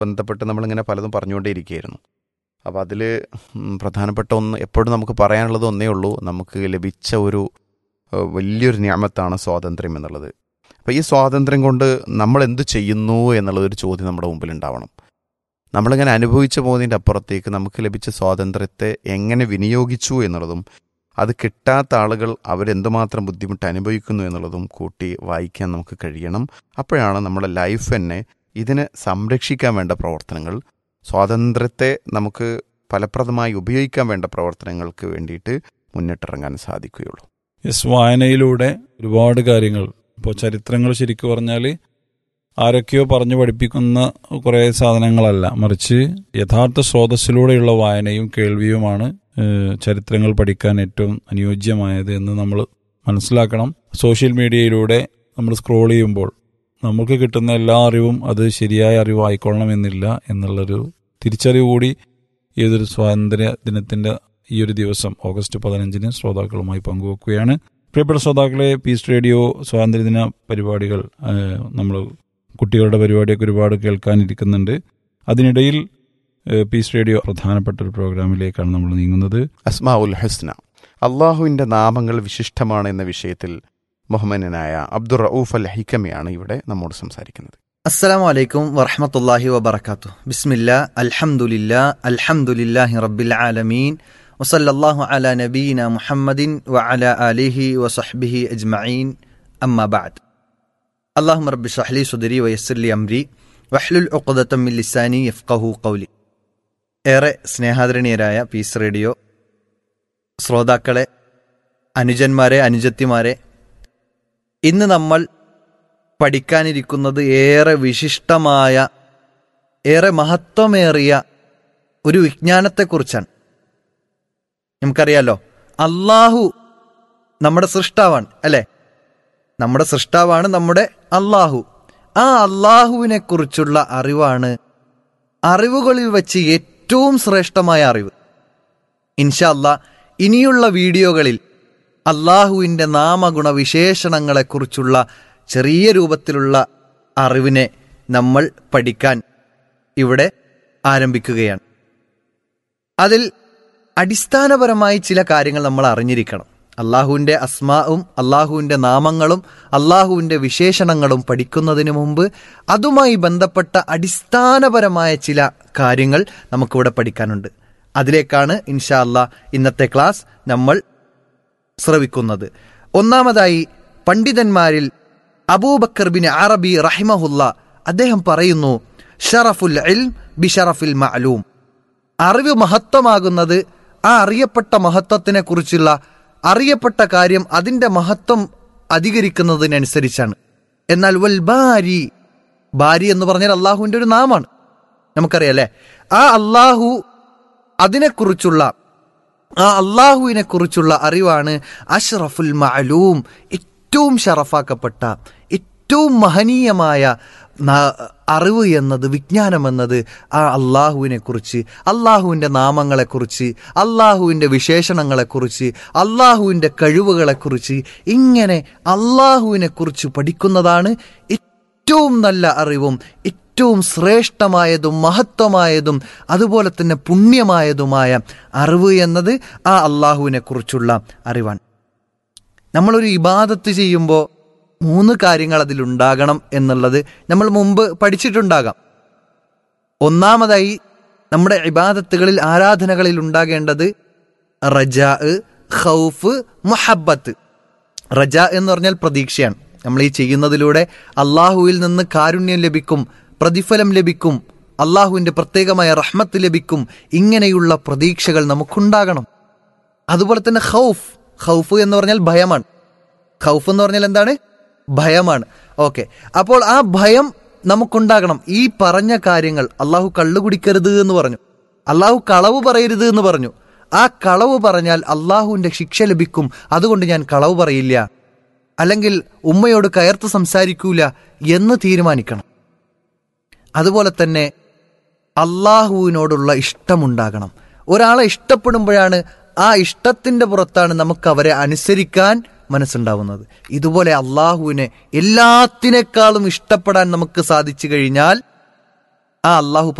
ബന്ധപ്പെട്ട് നമ്മളിങ്ങനെ പലതും പറഞ്ഞുകൊണ്ടേയിരിക്കുകയായിരുന്നു അപ്പോൾ അതിൽ പ്രധാനപ്പെട്ട ഒന്ന് എപ്പോഴും നമുക്ക് പറയാനുള്ളത് ഒന്നേ ഉള്ളൂ നമുക്ക് ലഭിച്ച ഒരു ഏഹ്, വലിയൊരു ഞാമത്താണ് സ്വാതന്ത്ര്യം എന്നുള്ളത് അപ്പോൾ ഈ സ്വാതന്ത്ര്യം കൊണ്ട് നമ്മൾ എന്ത് ചെയ്യുന്നു എന്നുള്ളതൊരു ചോദ്യം നമ്മുടെ മുമ്പിൽ ഉണ്ടാവണം നമ്മളിങ്ങനെ അനുഭവിച്ചു പോകുന്നതിൻ്റെ അപ്പുറത്തേക്ക് നമുക്ക് ലഭിച്ച സ്വാതന്ത്ര്യത്തെ എങ്ങനെ വിനിയോഗിച്ചു എന്നുള്ളതും അത് കിട്ടാത്ത ആളുകൾ അവരെന്തുമാത്രം ബുദ്ധിമുട്ട് അനുഭവിക്കുന്നു എന്നുള്ളതും കൂട്ടി വായിക്കാൻ നമുക്ക് കഴിയണം അപ്പോഴാണ് നമ്മുടെ ലൈഫ് തന്നെ ഇതിനെ സംരക്ഷിക്കാൻ വേണ്ട പ്രവർത്തനങ്ങൾ സ്വാതന്ത്ര്യത്തെ നമുക്ക് ഫലപ്രദമായി ഉപയോഗിക്കാൻ വേണ്ട പ്രവർത്തനങ്ങൾക്ക് വേണ്ടിയിട്ട് മുന്നിട്ടിറങ്ങാൻ സാധിക്കുകയുള്ളൂ യെസ് വായനയിലൂടെ ഒരുപാട് കാര്യങ്ങൾ ഇപ്പോൾ ചരിത്രങ്ങൾ ശരിക്കും പറഞ്ഞാൽ ആരൊക്കെയോ പറഞ്ഞു പഠിപ്പിക്കുന്ന കുറേ സാധനങ്ങളല്ല മറിച്ച് യഥാർത്ഥ സ്രോതസ്സിലൂടെയുള്ള വായനയും കേൾവിയുമാണ് ഏഹ്, ചരിത്രങ്ങൾ പഠിക്കാൻ ഏറ്റവും അനുയോജ്യമായത് എന്ന് നമ്മൾ മനസ്സിലാക്കണം സോഷ്യൽ മീഡിയയിലൂടെ നമ്മൾ സ്ക്രോൾ ചെയ്യുമ്പോൾ നമുക്ക് കിട്ടുന്ന എല്ലാ അറിവും അത് ശരിയായ അറിവായിക്കൊള്ളണമെന്നില്ല എന്നുള്ളൊരു തിരിച്ചറിവ് കൂടി ഏതൊരു സ്വാതന്ത്ര്യ ദിനത്തിന്റെ ഈ ഒരു ദിവസം ഓഗസ്റ്റ് പതിനഞ്ചിന് ശ്രോതാക്കളുമായി പങ്കുവെക്കുകയാണ് പ്രിയപ്പെട്ട ശ്രോതാക്കളെ പീസ് റേഡിയോ സ്വാതന്ത്ര്യദിന പരിപാടികൾ നമ്മൾ കുട്ടികളുടെ പരിപാടിയൊക്കെ ഒരുപാട് കേൾക്കാനിരിക്കുന്നുണ്ട് അതിനിടയിൽ ഏഹ്, പീസ് റേഡിയോ പ്രധാനപ്പെട്ട ഒരു പ്രോഗ്രാമിലേക്കാണ് നമ്മൾ നീങ്ങുന്നത് അസ്മാ ഉൽ ഹസ്ന അള്ളാഹുവിൻ്റെ നാമങ്ങൾ വിശിഷ്ടമാണ് എന്ന വിഷയത്തിൽ മുഹമ്മദനായ അബ്ദുർ റഊഫ് അൽ ഹിക്കമയാണ് ഇവിടെ നമ്മോട് സംസാരിക്കുന്നത് അസ്സലാമു അലൈക്കും വറഹമത്തല്ലാഹി വബർക്കാത്തു ബിസ്മില്ല അൽഹംദുലില്ല അൽഹംദുലില്ലാഹി റബ്ബിൽ ആലമീൻ വസല്ലല്ലാഹു അലാ നബീന മുഹമ്മദിൻ വഅല ആലിഹി വസഹ്ബിഹി അജ്മഈൻ അമ്മാ ബഅദ് اللهم رب اشرح لي صدري ويسر لي امري واحلل عقدة من لساني يفقهوا قولي ഏറെ സ്നേഹാദരണീയരായ പീസ് റേഡിയോ ശ്രോതാക്കളെ അനുജന്മാരെ അനുജത്തിമാരെ ഇന്ന് നമ്മൾ പഠിക്കാനിരിക്കുന്നത് ഏറെ വിശിഷ്ടമായ ഏറെ മഹത്വമേറിയ ഒരു വിജ്ഞാനത്തെക്കുറിച്ചാണ് നമുക്കറിയാലോ അള്ളാഹു നമ്മുടെ സൃഷ്ടാവാണ് അല്ലെ നമ്മുടെ സൃഷ്ടാവാണ് നമ്മുടെ അള്ളാഹു ആ അള്ളാഹുവിനെ കുറിച്ചുള്ള അറിവാണ് അറിവുകളിൽ വെച്ച് ഏറ്റവും ശ്രേഷ്ഠമായ അറിവ് ഇൻഷാ അല്ലാ ഇനിയുള്ള വീഡിയോകളിൽ അള്ളാഹുവിൻ്റെ നാമഗുണ വിശേഷണങ്ങളെക്കുറിച്ചുള്ള ചെറിയ രൂപത്തിലുള്ള അറിവിനെ നമ്മൾ പഠിക്കാൻ ഇവിടെ ആരംഭിക്കുകയാണ് അതിൽ അടിസ്ഥാനപരമായി ചില കാര്യങ്ങൾ നമ്മൾ അറിഞ്ഞിരിക്കണം അള്ളാഹുവിൻ്റെ അസ്മാവും അള്ളാഹുവിൻ്റെ നാമങ്ങളും അള്ളാഹുവിൻ്റെ വിശേഷണങ്ങളും പഠിക്കുന്നതിന് മുമ്പ് അതുമായി ബന്ധപ്പെട്ട അടിസ്ഥാനപരമായ ചില കാര്യങ്ങൾ നമുക്കിവിടെ പഠിക്കാനുണ്ട് അതിലേക്കാണ് ഇൻഷാ അല്ലാ ഇന്നത്തെ ക്ലാസ് നമ്മൾ ശ്രവിക്കുന്നത് ഒന്നാമതായി പണ്ഡിതന്മാരിൽ അബൂബക്കർ ബിൻ അറബി റഹിമഹുല്ല അദ്ദേഹം പറയുന്നു ഷറഫുൽ ഇൽം ബിഷറഫിൽ മഅലൂം അറിവ് മഹത്വമാകുന്നത് ആ അറിയപ്പെട്ട മഹത്വത്തിനെ കുറിച്ചുള്ള അറിയപ്പെട്ട കാര്യം അതിന്റെ മഹത്വം അധികരിക്കുന്നതിനനുസരിച്ചാണ് എന്നാൽ വൽ ബാരി ബാരി എന്ന് പറഞ്ഞാൽ അള്ളാഹുവിന്റെ ഒരു നാമാണ് നമുക്കറിയാലേ ആ അള്ളാഹു അതിനെക്കുറിച്ചുള്ള ആ അള്ളാഹുവിനെ കുറിച്ചുള്ള അറിവാണ് അഷ്റഫുൽ മഅലൂം ഏറ്റവും ഷറഫാക്കപ്പെട്ട ഏറ്റവും മഹനീയമായ ന- അറിവ് എന്നത് വിജ്ഞാനം എന്നത് ആ അള്ളാഹുവിനെ കുറിച്ച് അള്ളാഹുവിൻ്റെ നാമങ്ങളെക്കുറിച്ച് അള്ളാഹുവിൻ്റെ വിശേഷണങ്ങളെക്കുറിച്ച് അള്ളാഹുവിൻ്റെ കഴിവുകളെക്കുറിച്ച് ഇങ്ങനെ അള്ളാഹുവിനെ കുറിച്ച് പഠിക്കുന്നതാണ് ഏറ്റവും നല്ല അറിവും ഏറ്റവും ശ്രേഷ്ഠമായതും മഹത്വമായതും അതുപോലെ തന്നെ പുണ്യമായതുമായ അറിവ് എന്നത് ആ അള്ളാഹുവിനെ കുറിച്ചുള്ള അറിവാണ് നമ്മളൊരു ഇബാദത്ത് ചെയ്യുമ്പോൾ മൂന്ന് കാര്യങ്ങൾ അതിലുണ്ടാകണം എന്നുള്ളത് നമ്മൾ മുമ്പ് പഠിച്ചിട്ടുണ്ടാകാം ഒന്നാമതായി നമ്മുടെ ഇബാദത്തുകളിൽ ആരാധനകളിൽ ഉണ്ടാകേണ്ടത് റജാ ഖൗഫ് മുഹബത്ത് റജ എന്ന് പറഞ്ഞാൽ പ്രതീക്ഷയാണ് നമ്മൾ ഈ ചെയ്യുന്നതിലൂടെ അള്ളാഹുവിൽ നിന്ന് കാരുണ്യം ലഭിക്കും പ്രതിഫലം ലഭിക്കും അള്ളാഹുവിന്റെ പ്രത്യേകമായ റഹ്മത്ത് ലഭിക്കും ഇങ്ങനെയുള്ള പ്രതീക്ഷകൾ നമുക്കുണ്ടാകണം അതുപോലെ തന്നെ ഖൗഫ് ഖൗഫ് എന്ന് പറഞ്ഞാൽ ഭയമാണ് ഖൗഫ് എന്ന് പറഞ്ഞാൽ എന്താണ് ഭയമാണ് ഓക്കെ അപ്പോൾ ആ ഭയം നമുക്കുണ്ടാകണം ഈ പറഞ്ഞ കാര്യങ്ങൾ അള്ളാഹു കള്ളു കുടിക്കരുത് എന്ന് പറഞ്ഞു അള്ളാഹു കളവ് പറയരുത് എന്ന് പറഞ്ഞു ആ കളവ് പറഞ്ഞാൽ അള്ളാഹുവിന്റെ ശിക്ഷ ലഭിക്കും അതുകൊണ്ട് ഞാൻ കളവ് പറയില്ല അല്ലെങ്കിൽ ഉമ്മയോട് കയർത്ത് സംസാരിക്കൂല എന്ന് തീരുമാനിക്കണം അതുപോലെ തന്നെ അള്ളാഹുവിനോടുള്ള ഇഷ്ടമുണ്ടാകണം ഒരാളെ ഇഷ്ടപ്പെടുമ്പോഴാണ് ആ ഇഷ്ടത്തിന്റെ പുറത്താണ് നമുക്ക് അവരെ അനുസരിക്കാൻ മനസ്സുണ്ടാവുന്നത് ഇതുപോലെ അള്ളാഹുവിനെ എല്ലാത്തിനേക്കാളും ഇഷ്ടപ്പെടാൻ നമുക്ക് സാധിച്ചു കഴിഞ്ഞാൽ ആ അള്ളാഹു